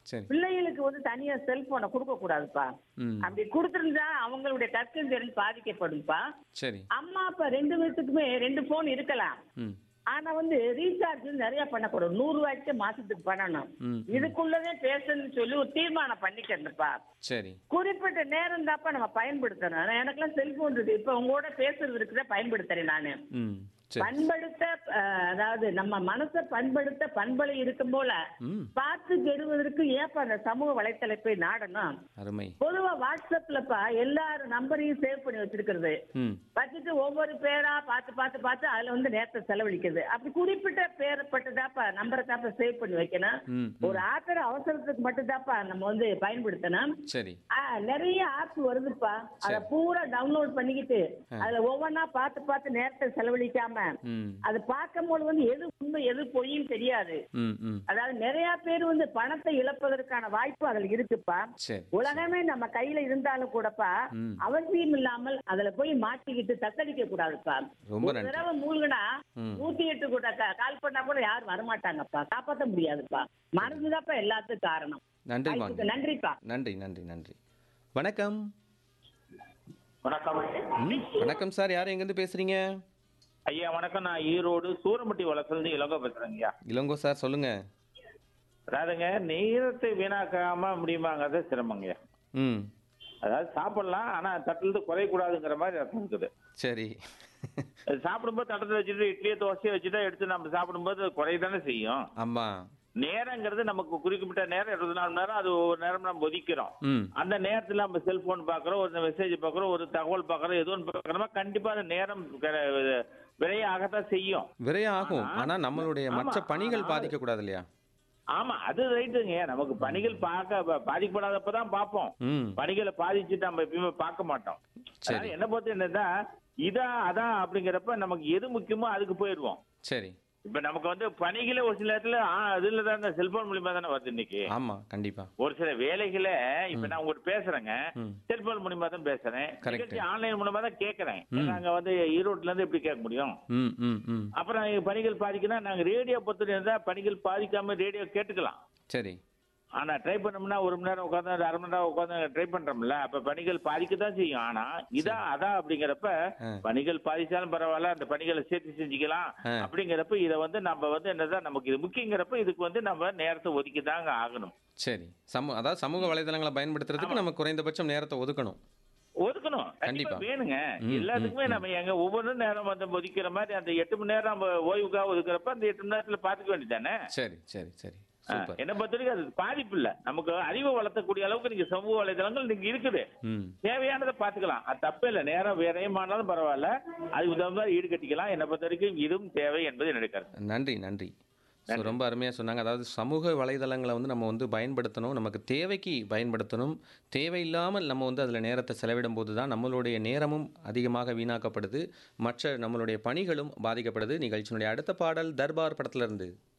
சரி பிள்ளைகளுக்கு வந்து தனியா செல்போனை கொடுக்க கூடாதுப்பா ம் அப்படி கொடுத்துருந்தா அவங்களுடைய கற்கும் திறன் பாதிக்கப்படும்ப்பா சரி அம்மா அப்பா ரெண்டு பேர்த்துக்குமே ரெண்டு போன் இருக்கலாம் ம் ஆனா வந்து ரீசார்ஜ் நிறைய பண்ணக்கூடாது நூறு ரூபாய்க்கு மாசத்துக்கு பண்ணணும் ம் இதுக்குள்ளதே பேசணும்னு சொல்லி ஒரு தீர்மானம் பண்ணிக்கிறேன்ப்பா சரி குறிப்பிட்ட நேரம் தாப்பா நம்ம பயன்படுத்தணும் ஆனா எனக்கெல்லாம் செல்போன் இருக்கு இப்ப உங்களோட பேசுறது இருக்குதா பயன்படுத்துறேன் நானு ம் சரி பண்படுத்த அஹ், அதாவது நம்ம மனசை பண்படுத்த பண்பலை இருக்கும் போல ம் பார்த்து கெடுவதற்கு ஏப்பா அந்த சமூக வலைத்தளப்பை நாடணும் அருமை பொதுவா வாட்ஸ்அப்லப்பா எல்லாரும் நம்பரையும் சேவ் பண்ணி வச்சிருக்கிறது ம் வச்சுட்டு ஒவ்வொரு பேரா பார்த்து பார்த்து பார்த்து அதுல வந்து நேரத்தை செலவழிக்கிறது அப்படி குறிப்பிட்ட பேரப்பட்டதாப்பா நம்பரை தாப்பா சேவ் பண்ணி வைக்கணும் ம் ஒரு ஆத்திர அவசரத்துக்கு மட்டும் தாப்பா நம்ம வந்து பயன்படுத்தணும் சரி ஆ, நிறைய ஆப் வருதுப்பா அத பூரா டவுன்லோட் பண்ணிக்கிட்டு அதுல ஒவ்வொன்னா பார்த்து பார்த்து நேரத்தை செலவழிக்காம ம் அது பார்க்கும் போது வந்து எது உண்மை எது பொய்யும் தெரியாது ம் ம் அதாவது நிறைய பேர் வந்து பணத்தை இழப்பதற்கான வாய்ப்பு அதுல இருக்குப்பா சரி உலகமே நம்ம கையில இருந்தாலும் கூடப்பா ம். அவசியம் இல்லாமல் அதுல போய் மாட்டிக்கிட்டு தத்தளிக்க கூடாதுப்பா ரொம்ப ஒரு நன்றி தடவை மூழ்கினா ம். நூத்தி எட்டு கூட க- கால் பண்ணா கூட யாரும் வரமாட்டாங்கப்பா காப்பாத்த முடியாதுப்பா மறந்துதாப்பா எல்லாத்துக்கும் காரணம் நன்றி வாய்ப்புக்கு வாங்க நன்றிப்பா நன்றி நன்றி நன்றி வணக்கம் வணக்கம் ம் வணக்கம் சார் யார் எங்கேருந்து பேசுறீங்க ஐயா வணக்கம் நான் ஈரோடு சூரம்பட்டி வளர்த்துலேருந்து இலங்கை பேசுறேங்க ஐயா இளங்கோ சார் சொல்லுங்க அதாவதுங்க நேரத்தை வீணாக்காம முடியுமாங்கிறத சிரமங்க ஐயா ம் அதாவது சாப்பிடலாம் ஆனா தட்டிலிருந்து குறையக்கூடாதுங்கிற மாதிரி அர்த்தம் இருக்குது சரி அது சாப்பிடும்போது தட்டத்தில் வச்சுட்டு இட்லியை தோசையை வச்சுட்டு எடுத்து நம்ம சாப்பிடும்போது அது குறையதானே செய்யும் ஆமா நேரங்கிறது நமக்கு குறிப்பிட்ட நேரம் இருபத்தி நாலு மணி நேரம் அது ஒவ்வொரு நேரம் நம்ம ஒதுக்கிறோம் ம் அந்த நேரத்துல நம்ம செல்போன் பார்க்குறோம் ஒரு மெசேஜ் பார்க்குறோம் ஒரு தகவல் பார்க்குறோம் எதுவும் ஒன்று பார்க்குறோமா கண்டிப்பா அந்த நேரம் க- விரையாகத்தான் செய்யும் விரைய ஆகும் ஆனா- ஆனா நம்மளுடைய மற்ற ஆமா, பணிகள் ஆனா- பாதிக்க கூடாது இல்லையா ஆமா அது ரைட்டுங்க நமக்கு பணிகள் பார்க்க ப- பாதிக்கப்படாதப்பதான் பார்ப்போம் ம் பணிகளை பாதிச்சுட்டு நம்ம எப்பயுமே பார்க்க மாட்டோம் சரி. அதாவது என்ன பொறுத்த என்னன்னா இதா அதான் அப்படிங்கிறப்ப நமக்கு எது முக்கியமோ அதுக்கு போயிடுவோம் சரி இப்ப நமக்கு வந்து பணிகளே ஒரு சில இடத்துல ஆ, அதுல தான் இந்த செல்போன் மூலியமா தானே வருது இன்னைக்கு ஆமா கண்டிப்பா ஒரு சில வேலைகளை இப்ப நான் உங்ககிட்ட பேசுறேங்க ம் செல்போன் மூலியமா தான் பேசுறேன் Correct. நிகழ்ச்சி ஆன்லைன் மூலமா தான் கேட்கறேன் ம். நாங்க வந்து ஈரோட்ல இருந்து எப்படி கேட்க முடியும் ம் ம் ம் அப்புறம் பணிகள் பாதிக்கணும் நாங்க ரேடியோ பொறுத்து இருந்தா பணிகள் பாதிக்காம ரேடியோ கேட்டுக்கலாம் சரி ஆனா ட்ரை பண்ணோம்னா ஒரு மணி நேரம் உட்காந்து அரை மணி நேரம் உட்காந்து ட்ரை பண்றோம்ல அப்ப பணிகள் பாதிக்க தான் செய்யும் ஆனா இதா அதான் அப்படிங்கிறப்ப ஆ. பணிகள் பாதிச்சாலும் பரவாயில்ல அந்த பணிகளை சேர்த்து செஞ்சுக்கலாம் ஆ. அப்படிங்கிறப்ப இதை வந்து நம்ம வந்து என்னதான் நமக்கு இது முக்கியங்கிறப்ப இதுக்கு வந்து நம்ம நேரத்தை ஒதுக்கி தாங்க ஆகணும் சரி சமூக அதாவது சமூக வலைதளங்களை பயன்படுத்துறதுக்கு நம்ம குறைந்தபட்சம் நேரத்தை ஒதுக்கணும் ஒதுக்கணும் கண்டிப்பா. கண்டிப்பா வேணுங்க ம், எல்லாத்துக்குமே ம், நம்ம எங்க ஒவ்வொரு நேரம் வந்து ஒதுக்கிற மாதிரி அந்த எட்டு மணி நேரம் நம்ம ஓய்வுக்காக ஒதுக்குறப்ப அந்த எட்டு மணி நேரத்துல பாத்துக்க வேண்டியதானே சரி சரி சரி ஆ, சூப்பர் என்னை பொறுத்த வரைக்கும் அது பாதிப்பு இல்ல நமக்கு அறிவை வளர்த்தக்கூடிய அளவுக்கு நீங்க சமூக வலைதளங்கள் நீங்க இருக்குது ம் தேவையானதை பாத்துக்கலாம் அது தப்பே இல்லை நேரம் விரயமானாலும் பரவாயில்ல அதுக்கு தகுந்த மாதிரி ஈடு கட்டிக்கலாம் என்னை பொறுத்த வரைக்கும் இதுவும் தேவை என்பது என்னுடைய கருத்து நன்றி நன்றி ஸோ ரொம்ப அருமையாக சொன்னாங்க அதாவது சமூக வலைதளங்களை வந்து நம்ம வந்து பயன்படுத்தணும் நமக்கு தேவைக்கு பயன்படுத்தணும் தேவையில்லாமல் நம்ம வந்து அதில் நேரத்தை செலவிடும் போது தான் நம்மளுடைய நேரமும் அதிகமாக வீணாக்கப்படுது மற்ற நம்மளுடைய பணிகளும் பாதிக்கப்படுது நிகழ்ச்சியினுடைய அடுத்த பாடல் தர்பார் படத்துல இருந்து